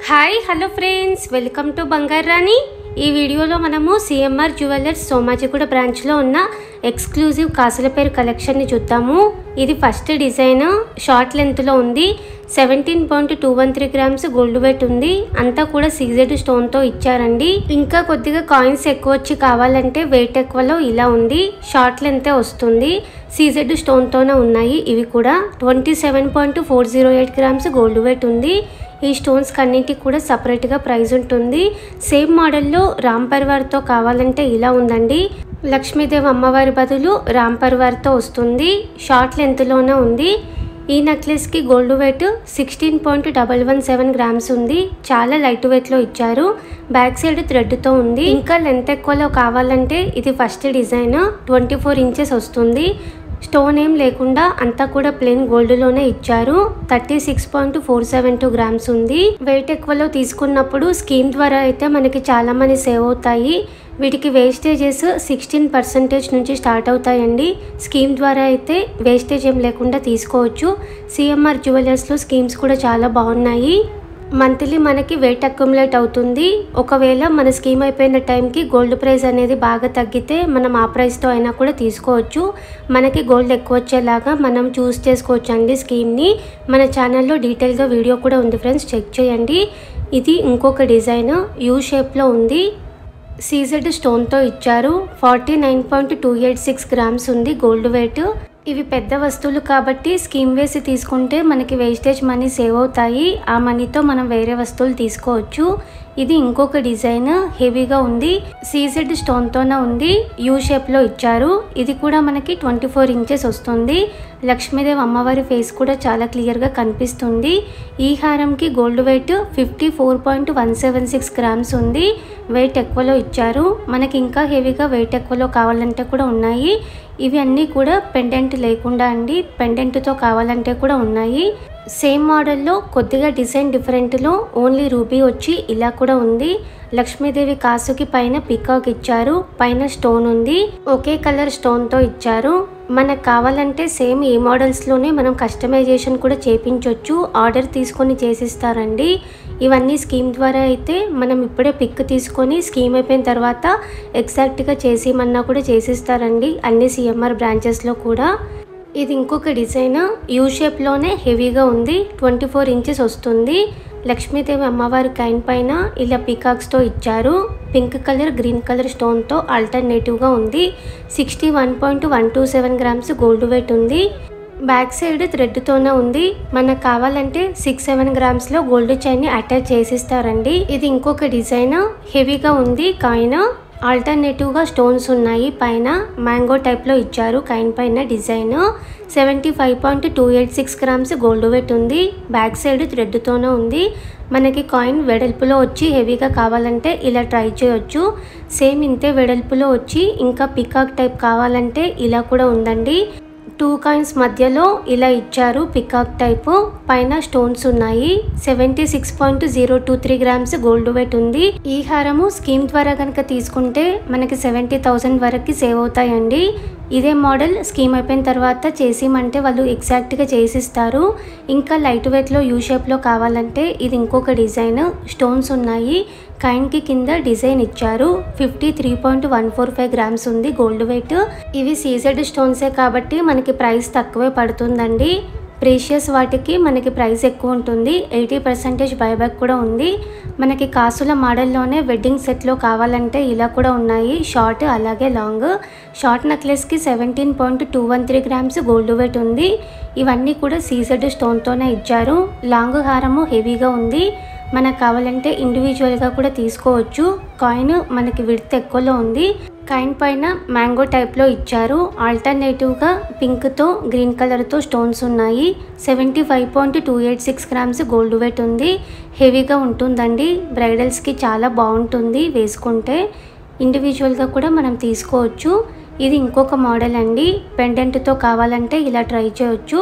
hi hello friends welcome to Bangaru Rani ఈ వీడియోలో మనము సిఎంఆర్ జ్యువెలర్స్ సోమాజిగూడ బ్రాంచ్లో ఉన్న ఎక్స్క్లూజివ్ కాసుల పేరు కలెక్షన్ని చూద్దాము ఇది ఫస్ట్ డిజైన్ షార్ట్ లెంత్లో ఉంది seventeen point two one three grams gold weight ఉంది అంతా కూడా సీజెడ్ స్టోన్తో ఇచ్చారండి ఇంకా కొద్దిగా కాయిన్స్ ఎక్కువ వచ్చి కావాలంటే వెయిట్ ఎక్కువలో ఇలా ఉంది షార్ట్ లెంతే వస్తుంది సీజెడ్ స్టోన్తోనే ఉన్నాయి ఇవి కూడా twenty seven point four zero eight grams gold weight ఉంది ఈ స్టోన్స్ కన్నింటికి కూడా సపరేట్గా ప్రైస్ ఉంటుంది సేమ్ మోడల్లో రామ్ పరివార్తో కావాలంటే ఇలా ఉందండి లక్ష్మీదేవి అమ్మవారి బదులు రామ్ పరివార్తో వస్తుంది షార్ట్ లెంత్లోనే ఉంది ఈ నెక్లెస్కి gold weight sixteen point double one seven grams ఉంది చాలా లైట్ వెయిట్లో ఇచ్చారు బ్యాక్ సైడ్ థ్రెడ్తో ఉంది ఇంకా లెంత్ ఎక్కువలో కావాలంటే ఇది first design twenty four inches వస్తుంది స్టోన్ ఏం లేకుండా అంతా కూడా ప్లెయిన్ గోల్డ్లోనే ఇచ్చారు thirty six point four seven two grams ఉంది వెయిట్ ఎక్కువలో తీసుకున్నప్పుడు స్కీమ్ ద్వారా అయితే మనకి చాలా మనీ సేవ్ అవుతాయి వీటికి వేస్టేజెస్ సిక్స్టీన్ పర్సెంటేజ్ నుంచి స్టార్ట్ అవుతాయండి స్కీమ్ ద్వారా అయితే వేస్టేజ్ ఏం లేకుండా తీసుకోవచ్చు సిఎంఆర్ జ్యువెలర్స్లో స్కీమ్స్ కూడా చాలా బాగున్నాయి మంత్లీ మనకి వెయిట్ అక్యుములేట్ అవుతుంది ఒకవేళ మన స్కీమ్ అయిపోయిన టైంకి గోల్డ్ ప్రైస్ అనేది బాగా తగ్గితే మనం ఆ ప్రైస్తో అయినా కూడా తీసుకోవచ్చు మనకి గోల్డ్ ఎక్కువ వచ్చేలాగా మనం చూస్ చేసుకోవచ్చు అండి స్కీమ్ని మన ఛానల్లో డీటెయిల్గా వీడియో కూడా ఉంది ఫ్రెండ్స్ చెక్ చేయండి ఇది ఇంకొక డిజైన్ యూ షేప్లో ఉంది సీజెడ్ స్టోన్తో ఇచ్చారు forty nine point two eight six grams ఉంది గోల్డ్ వెయిట్ ఇవి పెద్ద వస్తువులు కాబట్టి స్కీమ్ వేసి తీసుకుంటే మనకి వేస్టేజ్ మనీ సేవ్ అవుతాయి ఆ మనీతో మనం వేరే వస్తువులు తీసుకోవచ్చు ఇది ఇంకొక డిజైన్ హెవీగా ఉంది సీజెడ్ స్టోన్తోనే ఉంది యూ షేప్లో ఇచ్చారు ఇది కూడా మనకి ట్వంటీ ఫోర్ ఇంచెస్ వస్తుంది లక్ష్మీదేవి అమ్మవారి ఫేస్ కూడా చాలా క్లియర్గా కనిపిస్తుంది ఈ హారంకి gold weight fifty four point one seven six grams ఉంది వెయిట్ ఎక్కువలో ఇచ్చారు మనకి ఇంకా హెవీగా వెయిట్ ఎక్కువలో కావాలంటే కూడా ఉన్నాయి ఇవి అన్నీ కూడా పెండెంట్ లేకుండా అండి పెండెంట్తో కావాలంటే కూడా ఉన్నాయి సేమ్ మోడల్లో కొద్దిగా డిజైన్ డిఫరెంట్లో ఓన్లీ రూబీ వచ్చి ఇలా కూడా ఉంది లక్ష్మీదేవి కాసుకి పైన పికాక్ ఇచ్చారు పైన స్టోన్ ఉంది ఒకే కలర్ స్టోన్తో ఇచ్చారు మనకు కావాలంటే సేమ్ ఈ మోడల్స్లోనే మనం కస్టమైజేషన్ కూడా చేపించవచ్చు ఆర్డర్ తీసుకొని చేసిస్తారండి ఇవన్నీ స్కీమ్ ద్వారా అయితే మనం ఇప్పుడే పిక్ తీసుకొని స్కీమ్ అయిపోయిన తర్వాత ఎగ్జాక్ట్గా చేసేమన్నా కూడా చేసిస్తారండి అన్ని సిఎంఆర్ బ్రాంచెస్లో కూడా ఇది ఇంకొక డిజైన్ యూ షేప్లోనే హెవీగా ఉంది ట్వంటీ ఫోర్ ఇంచెస్ వస్తుంది లక్ష్మీదేవి అమ్మవారి కైన్ పైన ఇలా పీకాక్స్తో ఇచ్చారు పింక్ కలర్ గ్రీన్ కలర్ స్టోన్తో ఆల్టర్నేటివ్గా ఉంది sixty one point one two seven grams gold weight ఉంది బ్యాక్ సైడ్ థ్రెడ్తోనే ఉంది మనకు కావాలంటే సిక్స్ సెవెన్ గ్రామ్స్లో గోల్డ్ చైన్ని అటాచ్ చేసిస్తారండి ఇది ఇంకొక డిజైన్ హెవీగా ఉంది కాయిన్ ఆల్టర్నేటివ్గా స్టోన్స్ ఉన్నాయి పైన మ్యాంగో టైప్లో ఇచ్చారు కైన్ పైన design seventy five point two eight six grams gold weight ఉంది బ్యాక్ సైడ్ థ్రెడ్తోనే ఉంది మనకి కాయిన్ వెడల్పులో వచ్చి హెవీగా కావాలంటే ఇలా ట్రై చేయొచ్చు సేమ్ ఇంతే వెడల్పులో వచ్చి ఇంకా పికాక్ టైప్ కావాలంటే ఇలా కూడా ఉందండి టూ కాయిన్స్ మధ్యలో ఇలా ఇచ్చారు పికాక్ టైపు పైన స్టోన్స్ ఉన్నాయి seventy six point zero two three grams gold weight ఉంది ఈ హారము స్కీమ్ ద్వారా కనుక తీసుకుంటే మనకి సెవెంటీ థౌసండ్ వరకు సేవ్ అవుతాయండి ఇదే మోడల్ స్కీమ్ అయిపోయిన తర్వాత చేసిమంటే వాళ్ళు ఎగ్జాక్ట్గా చేసిస్తారు ఇంకా లైట్ వెయిట్లో యూ షేప్లో కావాలంటే ఇది ఇంకొక డిజైన్ స్టోన్స్ ఉన్నాయి కైన్కి కింద డిజైన్ ఇచ్చారు fifty three point one four five grams ఉంది గోల్డ్ వెయిట్ ఇవి సీజెడ్ స్టోన్సే కాబట్టి మనకి ప్రైస్ తక్కువే పడుతుందండి ప్రీషియస్ వాటికి మనకి ప్రైస్ ఎక్కువ ఉంటుంది ఎయిటీ పర్సెంటేజ్ బైబ్యాక్ కూడా ఉంది మనకి కాసుల మోడల్లోనే వెడ్డింగ్ సెట్లో కావాలంటే ఇలా కూడా ఉన్నాయి షార్ట్ అలాగే లాంగ్ షార్ట్ నెక్లెస్కి seventeen point two one three grams gold weight ఉంది ఇవన్నీ కూడా సీజెడ్ స్టోన్తోనే ఇచ్చారు లాంగ్ హారము హెవీగా ఉంది మనకు కావాలంటే ఇండివిజువల్గా కూడా తీసుకోవచ్చు కాయిన్ మనకి విడత ఎక్కువలో ఉంది కాయిన్ పైన మ్యాంగో టైప్లో ఇచ్చారు ఆల్టర్నేటివ్గా పింక్తో గ్రీన్ కలర్తో స్టోన్స్ ఉన్నాయి seventy five point two eight six grams gold weight ఉంది హెవీగా ఉంటుందండి బ్రైడల్స్కి చాలా బాగుంటుంది వేసుకుంటే ఇండివిజువల్గా కూడా మనం తీసుకోవచ్చు ఇది ఇంకొక మోడల్ అండి పెండెంట్తో కావాలంటే ఇలా ట్రై చేయొచ్చు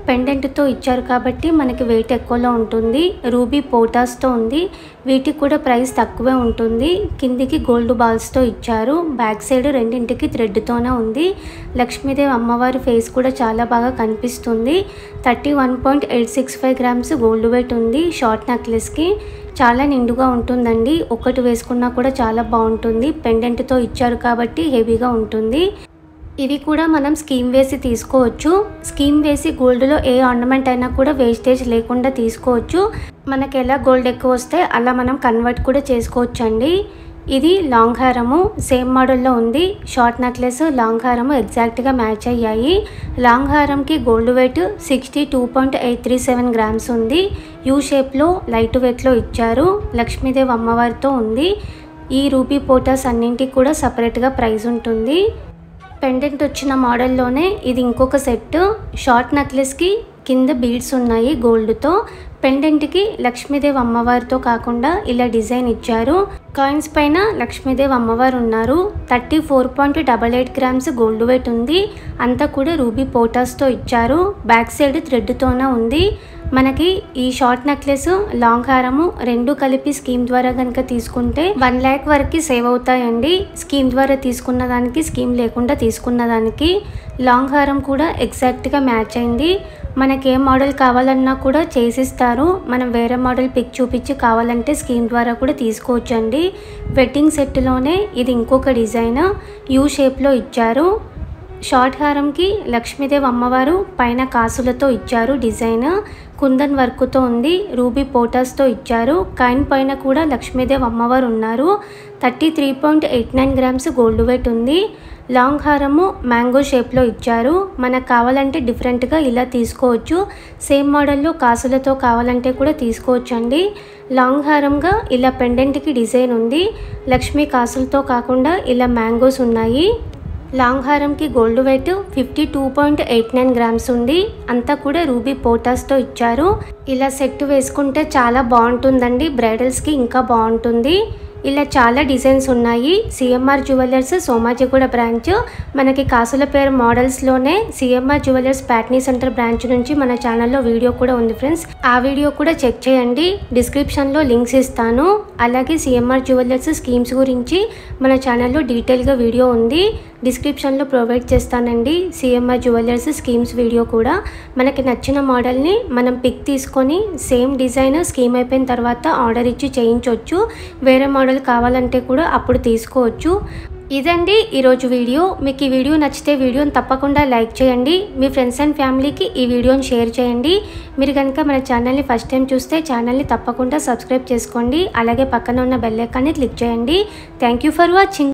పెండెంట్తో ఇచ్చారు కాబట్టి మనకి వెయిట్ ఎక్కువలో ఉంటుంది రూబీ పోటాస్తో ఉంది వీటికి కూడా ప్రైస్ తక్కువే ఉంటుంది కిందికి గోల్డ్ బాల్స్తో ఇచ్చారు బ్యాక్ సైడ్ రెండింటికి థ్రెడ్తోనే ఉంది లక్ష్మీదేవి అమ్మవారి ఫేస్ కూడా చాలా బాగా కనిపిస్తుంది thirty one point eight six five grams gold weight ఉంది షార్ట్ నెక్లెస్కి చాలా నిండుగా ఉంటుందండి ఒకటి వేసుకున్నా కూడా చాలా బాగుంటుంది పెండెంట్తో ఇచ్చారు కాబట్టి హెవీగా ఉంటుంది ఇవి కూడా మనం స్కీమ్ వేసి తీసుకోవచ్చు స్కీమ్ వేసి గోల్డ్లో ఏ ఆర్నమెంట్ అయినా కూడా వేస్టేజ్ లేకుండా తీసుకోవచ్చు మనకి ఎలా గోల్డ్ ఎక్కువ వస్తే అలా మనం కన్వర్ట్ కూడా చేసుకోవచ్చు అండి ఇది లాంగ్ హారము సేమ్ మోడల్లో ఉంది షార్ట్ నెక్లెస్ లాంగ్ హారము ఎగ్జాక్ట్గా మ్యాచ్ అయ్యాయి లాంగ్ హారంకి gold weight sixty two point eight three seven grams ఉంది యూ షేప్లో లైట్ వెయిట్లో ఇచ్చారు లక్ష్మీదేవి అమ్మవారితో ఉంది ఈ రూపీ పోటాస్ అన్నింటికి కూడా సపరేట్గా ప్రైస్ ఉంటుంది పెండెంట్ వచ్చిన మోడల్లోనే ఇది ఇంకొక సెట్ షార్ట్ నెక్లెస్కి కింద బీడ్స్ ఉన్నాయి గోల్డ్తో పెండెంట్కి లక్ష్మీదేవి అమ్మవారితో కాకుండా ఇలా డిజైన్ ఇచ్చారు కాయిన్స్ పైన లక్ష్మీదేవి అమ్మవారు ఉన్నారు thirty four point double eight grams gold weight ఉంది అంతా కూడా రూబీ పోటాస్తో ఇచ్చారు బ్యాక్ సైడ్ థ్రెడ్తోనే ఉంది మనకి ఈ షార్ట్ నెక్లెస్ లాంగ్ హారము రెండు కలిపి స్కీమ్ ద్వారా కనుక తీసుకుంటే వన్ ల్యాక్ వరకు సేవ్ అవుతాయండి స్కీమ్ ద్వారా తీసుకున్న దానికి స్కీమ్ లేకుండా తీసుకున్న దానికి లాంగ్ హారం కూడా ఎగ్జాక్ట్గా మ్యాచ్ అయింది మనకి ఏ మోడల్ కావాలన్నా కూడా చేసిస్తారు మనం వేరే మోడల్ పిక్ చూపించి కావాలంటే స్కీమ్ ద్వారా కూడా తీసుకోవచ్చు అండి వెడ్డింగ్ సెట్లోనే ఇది ఇంకొక డిజైన్ యూ షేప్లో ఇచ్చారు షార్ట్ హారంకి లక్ష్మీదేవి అమ్మవారు పైన కాసులతో ఇచ్చారు డిజైన్ కుందన్ వర్క్తో ఉంది రూబీ పోటాస్తో ఇచ్చారు కాయిన్ పైన కూడా లక్ష్మీదేవి అమ్మవారు ఉన్నారు thirty three point eight nine grams gold weight ఉంది లాంగ్ హారము మ్యాంగో షేప్లో ఇచ్చారు మనకు కావాలంటే డిఫరెంట్గా ఇలా తీసుకోవచ్చు సేమ్ మోడల్లో కాసులతో కావాలంటే కూడా తీసుకోవచ్చు అండి లాంగ్ హారంగా ఇలా పెండెంట్కి డిజైన్ ఉంది లక్ష్మీ కాసులతో కాకుండా ఇలా మ్యాంగోస్ ఉన్నాయి లాంగ్ హారంకి gold weight fifty two point eight nine grams ఉంది అంతా కూడా రూబీ పోటాస్తో ఇచ్చారు ఇలా సెట్ వేసుకుంటే చాలా బాగుంటుందండి బ్రైడల్స్కి ఇంకా బాగుంటుంది ఇలా చాలా డిజైన్స్ ఉన్నాయి సిఎంఆర్ జ్యువెలర్స్ సోమాజిగూడ బ్రాంచ్ మనకి కాసుల పేరు మోడల్స్లోనే CMR jewellers Patny centre branch నుంచి మన ఛానల్లో వీడియో కూడా ఉంది ఫ్రెండ్స్ ఆ వీడియో కూడా చెక్ చేయండి డిస్క్రిప్షన్లో లింక్స్ ఇస్తాను అలాగే సిఎంఆర్ జ్యువెలర్స్ స్కీమ్స్ గురించి మన ఛానల్లో డీటెయిల్గా వీడియో ఉంది డిస్క్రిప్షన్లో ప్రొవైడ్ చేస్తానండి సిఎంఆర్ జ్యువెలర్స్ స్కీమ్స్ వీడియో కూడా మనకి నచ్చిన మోడల్ని మనం పిక్ తీసుకొని సేమ్ డిజైన్ స్కీమ్ అయిపోయిన తర్వాత ఆర్డర్ ఇచ్చి చేయించవచ్చు వేరే మోడల్ కావాలంటే కూడా అప్పుడు తీసుకోవచ్చు ఇదండి ఈరోజు వీడియో మీకు ఈ వీడియో నచ్చితే వీడియోని తప్పకుండా లైక్ చేయండి మీ ఫ్రెండ్స్ అండ్ ఫ్యామిలీకి ఈ వీడియోని షేర్ చేయండి మీరు కనుక మన ఛానల్ని ఫస్ట్ టైం చూస్తే ఛానల్ని తప్పకుండా సబ్స్క్రైబ్ చేసుకోండి అలాగే పక్కన ఉన్న బెల్ ఐకాన్ని క్లిక్ చేయండి థ్యాంక్ యూ ఫర్ వాచింగ్